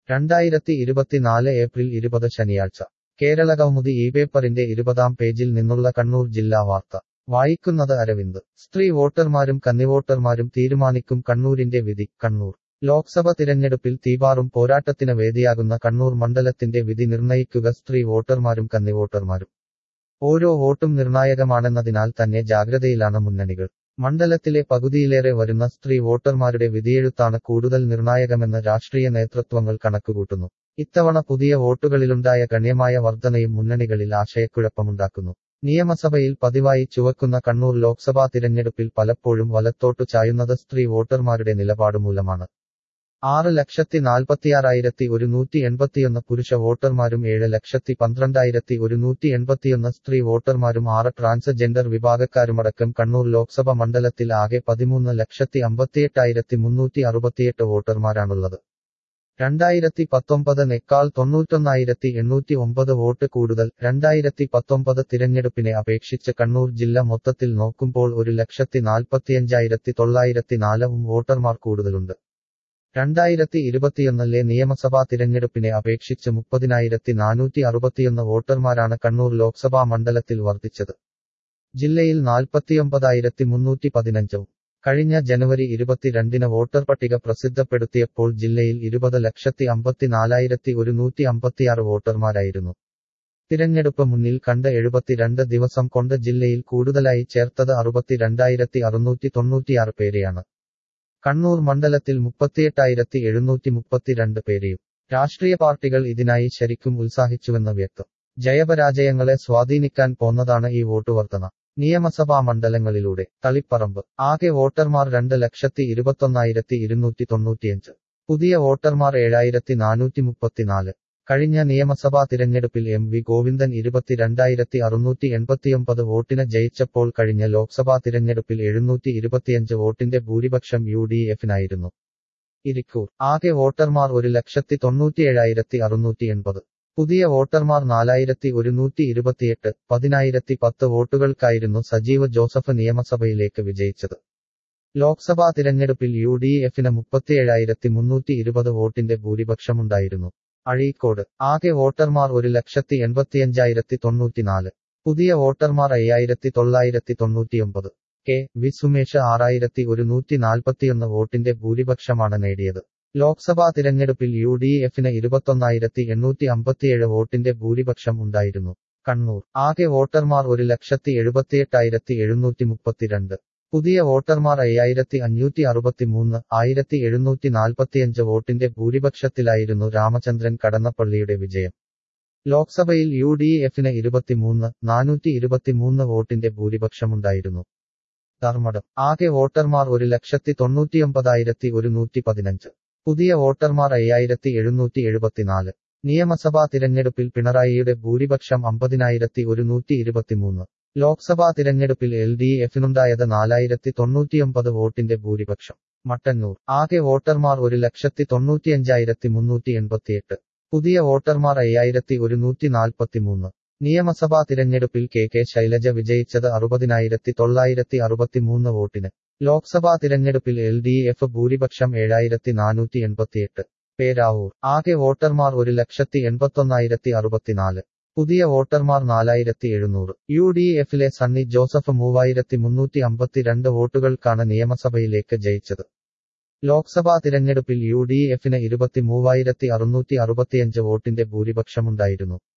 രണ്ടായിരത്തി ഇരുപത്തിനാല് ഏപ്രിൽ ഇരുപത് ശനിയാഴ്ച കേരള കൗമുദി ഈ പേപ്പറിന്റെ ഇരുപതാം പേജിൽ നിന്നുള്ള കണ്ണൂർ ജില്ലാ വാർത്ത വായിക്കുന്നത് അരവിന്ദ് സ്ത്രീ വോട്ടർമാരും കന്നിവോട്ടർമാരും തീരുമാനിക്കും കണ്ണൂരിന്റെ വിധി കണ്ണൂർ ലോക്സഭ തിരഞ്ഞെടുപ്പിൽ തീപാറും പോരാട്ടത്തിന് വേദിയാകുന്ന കണ്ണൂർ മണ്ഡലത്തിന്റെ വിധി നിർണയിക്കുക സ്ത്രീ വോട്ടർമാരും കന്നിവോട്ടർമാരും ഓരോ വോട്ടും നിർണായകമാണെന്നതിനാൽ തന്നെ ജാഗ്രതയിലാണ് മുന്നണികൾ മണ്ഡലത്തിലെ പകുതിയിലേറെ വരുന്ന സ്ത്രീ വോട്ടർമാരുടെ വിധിയെഴുത്താണ് കൂടുതൽ നിർണായകമെന്ന് രാഷ്ട്രീയ നേതൃത്വങ്ങൾ കണക്കുകൂട്ടുന്നു ഇത്തവണ പുതിയ വോട്ടുകളിലുണ്ടായ ഗണ്യമായ വർധനയും മുന്നണികളിൽ ആശയക്കുഴപ്പമുണ്ടാക്കുന്നു നിയമസഭയിൽ പതിവായി ചുവക്കുന്ന കണ്ണൂർ ലോക്സഭാ തിരഞ്ഞെടുപ്പിൽ പലപ്പോഴും വലത്തോട്ടു ചായുന്നത് സ്ത്രീ വോട്ടർമാരുടെ നിലപാടുമൂലമാണ് ആറ് ലക്ഷത്തി നാൽപ്പത്തിയാറായിരത്തി ഒരുന്നൂറ്റി എൺപത്തിയൊന്ന് പുരുഷ വോട്ടർമാരും ഏഴ് ലക്ഷത്തി പന്ത്രണ്ടായിരത്തി ഒരുന്നൂറ്റി എൺപത്തിയൊന്ന് സ്ത്രീ വോട്ടർമാരും ആറ് ട്രാൻസ്ജെൻഡർ വിഭാഗക്കാരുമടക്കം കണ്ണൂർ ലോക്സഭ മണ്ഡലത്തിൽ ആകെ പതിമൂന്ന് ലക്ഷത്തി അമ്പത്തിയെട്ടായിരത്തി മുന്നൂറ്റി അറുപത്തിയെട്ട് വോട്ടർമാരാണുള്ളത് രണ്ടായിരത്തി പത്തൊമ്പതിനേക്കാൾ തൊണ്ണൂറ്റൊന്നായിരത്തി എണ്ണൂറ്റി ഒമ്പത് വോട്ട് കൂടുതൽ രണ്ടായിരത്തി പത്തൊമ്പത് തിരഞ്ഞെടുപ്പിനെ അപേക്ഷിച്ച് കണ്ണൂർ ജില്ല മൊത്തത്തിൽ നോക്കുമ്പോൾ ഒരു ലക്ഷത്തി നാൽപ്പത്തിയഞ്ചായിരത്തി തൊള്ളായിരത്തി നാലവും വോട്ടർമാർ കൂടുതലുണ്ട് രണ്ടായിരത്തി ഇരുപത്തിയൊന്നിലെ നിയമസഭാ തിരഞ്ഞെടുപ്പിനെ അപേക്ഷിച്ച് മുപ്പതിനായിരത്തി നാനൂറ്റി അറുപത്തിയൊന്ന് വോട്ടർമാരാണ് കണ്ണൂർ ലോക്സഭാ മണ്ഡലത്തിൽ വർദ്ധിച്ചത് ജില്ലയിൽ നാൽപ്പത്തിയൊമ്പതായിരത്തി മുന്നൂറ്റി പതിനഞ്ചും കഴിഞ്ഞ ജനുവരി ഇരുപത്തിരണ്ടിന് വോട്ടർ പട്ടിക പ്രസിദ്ധപ്പെടുത്തിയപ്പോൾ ജില്ലയിൽ ഇരുപത് ലക്ഷത്തി അമ്പത്തിനാലായിരത്തി ഒരുന്നൂറ്റി അമ്പത്തിയാറ് വോട്ടർമാരായിരുന്നു തിരഞ്ഞെടുപ്പ് മുന്നിൽ കണ്ട് എഴുപത്തിരണ്ട് ദിവസം കൊണ്ട് ജില്ലയിൽ കൂടുതലായി ചേർത്തത് അറുപത്തിരണ്ടായിരത്തി അറുന്നൂറ്റി തൊണ്ണൂറ്റിയാറ് പേരെയാണ് കണ്ണൂർ മണ്ഡലത്തിൽ മുപ്പത്തിയെട്ടായിരത്തി എഴുന്നൂറ്റി മുപ്പത്തിരണ്ട് പേരെയും രാഷ്ട്രീയ പാർട്ടികൾ ഇതിനായി ശരിക്കും ഉത്സാഹിച്ചുവെന്ന് വ്യക്തം ജയപരാജയങ്ങളെ സ്വാധീനിക്കാൻ പോന്നതാണ് ഈ വോട്ട് വർധന നിയമസഭാ മണ്ഡലങ്ങളിലൂടെ തളിപ്പറമ്പ് ആകെ വോട്ടർമാർ രണ്ട് ലക്ഷത്തി ഇരുപത്തൊന്നായിരത്തി ഇരുന്നൂറ്റി തൊണ്ണൂറ്റിയഞ്ച് പുതിയ വോട്ടർമാർ ഏഴായിരത്തി നാനൂറ്റി മുപ്പത്തിനാല് കഴിഞ്ഞ നിയമസഭാ തിരഞ്ഞെടുപ്പിൽ എം വി ഗോവിന്ദൻ ഇരുപത്തിരണ്ടായിരത്തി അറുന്നൂറ്റി എൺപത്തിയൊമ്പത് വോട്ടിന് ജയിച്ചപ്പോൾ കഴിഞ്ഞ ലോക്സഭാ തിരഞ്ഞെടുപ്പിൽ എഴുന്നൂറ്റി ഇരുപത്തിയഞ്ച് വോട്ടിന്റെ ഭൂരിപക്ഷം യു ഡി എഫിനായിരുന്നു ഇരിക്കൂർ ആകെ വോട്ടർമാർ ഒരു ലക്ഷത്തി തൊണ്ണൂറ്റിയേഴായിരത്തി അറുന്നൂറ്റി എൺപത് പുതിയ വോട്ടർമാർ നാലായിരത്തി ഒരുന്നൂറ്റി ഇരുപത്തിയെട്ട് പതിനായിരത്തി പത്ത് വോട്ടുകൾക്കായിരുന്നു സജീവ് ജോസഫ് നിയമസഭയിലേക്ക് വിജയിച്ചത് ലോക്സഭാ തിരഞ്ഞെടുപ്പിൽ യു ഡി എഫിന് മുപ്പത്തിയേഴായിരത്തി മുന്നൂറ്റി ഇരുപത് വോട്ടിന്റെ ഭൂരിപക്ഷമുണ്ടായിരുന്നു അഴീക്കോട് ആകെ വോട്ടർമാർ ഒരു ലക്ഷത്തി എൺപത്തിയഞ്ചായിരത്തി തൊണ്ണൂറ്റിനാല് പുതിയ വോട്ടർമാർ അയ്യായിരത്തി തൊള്ളായിരത്തി തൊണ്ണൂറ്റിയൊമ്പത് കെ വി സുമേഷ് ആറായിരത്തി ഒരുന്നൂറ്റി നാൽപ്പത്തിയൊന്ന് വോട്ടിന്റെ ഭൂരിപക്ഷമാണ് നേടിയത് ലോക്സഭാ തിരഞ്ഞെടുപ്പിൽ യു ഡി എഫിന് ഇരുപത്തൊന്നായിരത്തി എണ്ണൂറ്റി അമ്പത്തിയേഴ് വോട്ടിന്റെ ഭൂരിപക്ഷം ഉണ്ടായിരുന്നു കണ്ണൂർ ആകെ വോട്ടർമാർ ഒരു ലക്ഷത്തി എഴുപത്തിയെട്ടായിരത്തി എഴുന്നൂറ്റി മുപ്പത്തിരണ്ട് പുതിയ വോട്ടർമാർ അയ്യായിരത്തി അഞ്ഞൂറ്റി അറുപത്തിമൂന്ന് ആയിരത്തി എഴുന്നൂറ്റി നാൽപ്പത്തിയഞ്ച് വോട്ടിന്റെ ഭൂരിപക്ഷത്തിലായിരുന്നു രാമചന്ദ്രൻ കടന്നപ്പള്ളിയുടെ വിജയം ലോക്സഭയിൽ യു ഡി എഫിന് ഇരുപത്തിമൂന്ന് നാനൂറ്റി ഇരുപത്തിമൂന്ന് വോട്ടിന്റെ ഭൂരിപക്ഷമുണ്ടായിരുന്നു ധർമ്മടം ആകെ വോട്ടർമാർ ഒരു ലക്ഷത്തി തൊണ്ണൂറ്റിയൊമ്പതായിരത്തി ഒരുന്നൂറ്റി പതിനഞ്ച് പുതിയ വോട്ടർമാർ അയ്യായിരത്തി എഴുന്നൂറ്റി എഴുപത്തിനാല് നിയമസഭാ തിരഞ്ഞെടുപ്പിൽ പിണറായിയുടെ ഭൂരിപക്ഷം അമ്പതിനായിരത്തി ഒരുന്നൂറ്റി ഇരുപത്തിമൂന്ന് ലോക്സഭാ തിരഞ്ഞെടുപ്പിൽ എൽ ഡി എഫിനുണ്ടായത് നാലായിരത്തി തൊണ്ണൂറ്റിയൊമ്പത് വോട്ടിന്റെ ഭൂരിപക്ഷം മട്ടന്നൂർ ആകെ വോട്ടർമാർ ഒരു ലക്ഷത്തി തൊണ്ണൂറ്റിയഞ്ചായിരത്തി മുന്നൂറ്റി എൺപത്തിയെട്ട് പുതിയ വോട്ടർമാർ അയ്യായിരത്തി ഒരുന്നൂറ്റി നാൽപ്പത്തിമൂന്ന് നിയമസഭാ തിരഞ്ഞെടുപ്പിൽ കെ കെ ശൈലജ വിജയിച്ചത് അറുപതിനായിരത്തി തൊള്ളായിരത്തി അറുപത്തിമൂന്ന് വോട്ടിന് ലോക്സഭാ തിരഞ്ഞെടുപ്പിൽ എൽ ഡി എഫ് ഭൂരിപക്ഷം ഏഴായിരത്തി നാനൂറ്റി എൺപത്തിയെട്ട് പേരാവൂർ ആകെ വോട്ടർമാർ ഒരു ലക്ഷത്തി എൺപത്തൊന്നായിരത്തി അറുപത്തിനാല് പുതിയ വോട്ടർമാർ നാലായിരത്തി എഴുന്നൂറ് യു ഡി എഫിലെ സണ്ണി ജോസഫ് മൂവായിരത്തി മുന്നൂറ്റി അമ്പത്തിരണ്ട് വോട്ടുകൾക്കാണ് നിയമസഭയിലേക്ക് ജയിച്ചത് ലോക്സഭാ തിരഞ്ഞെടുപ്പിൽ യു ഡി എഫിന് ഇരുപത്തി മൂവായിരത്തി അറുന്നൂറ്റി അറുപത്തിയഞ്ച് വോട്ടിന്റെ ഭൂരിപക്ഷമുണ്ടായിരുന്നു